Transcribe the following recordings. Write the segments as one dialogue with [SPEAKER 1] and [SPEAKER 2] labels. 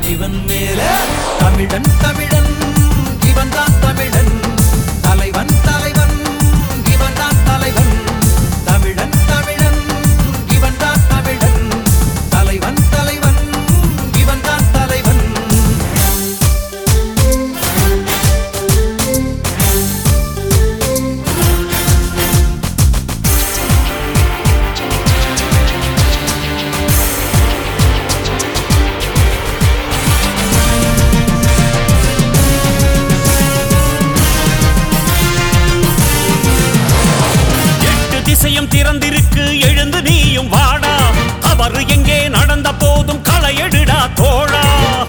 [SPEAKER 1] இவன் மேல தமிழன் தமிழன் இவன் தான் தமிழன் தலைவன் தலைவன் இவன் தான் தலைவன் தமிழன் தமிழன் இவன் தான் தமிழன் தலைவன் தலைவன் இவன் தான் தலைவன்
[SPEAKER 2] எட்டு திசையும் திறந்திருக்கு எழுந்து நீயும் வாடா அவர் எங்கே நடந்த போதும் களை எடுடா தோழா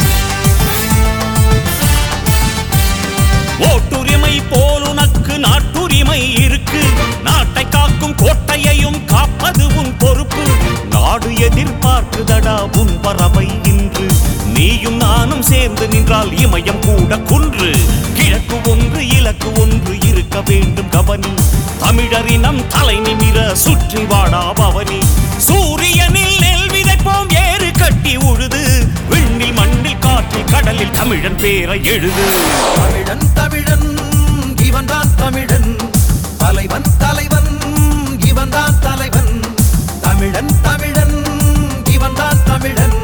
[SPEAKER 2] ஓட்டுரிமை போல் உனக்கு நாட்டுரிமை இருக்கு நாட்டை காக்கும் கோட்டையையும் காப்பது உன் பொறுப்பு நாடு எதிர்பார்க்குதடா உன் பறவை இன்று நீயும் நானும் சேர்ந்து நின்றால் இமயம் கூட குன்று கிழக்கு ஒன்று இலக்கு ஒன்று இருக்க வேண்டும் கவனி தமிழரினம் தலை நிமிர சுற்றி வாடா பவனி சூரியனில் நெல் விதைப்போம் ஏறு கட்டி உழுது விண்ணில் மண்ணில் காற்றில் கடலில் தமிழன் பேரை எழுது
[SPEAKER 1] தமிழன் தமிழன் இவன் தான் தமிழன் தலைவன் தலைவன் இவன் தான் தலைவன் தமிழன் தமிழன் இவன் தான் தமிழன்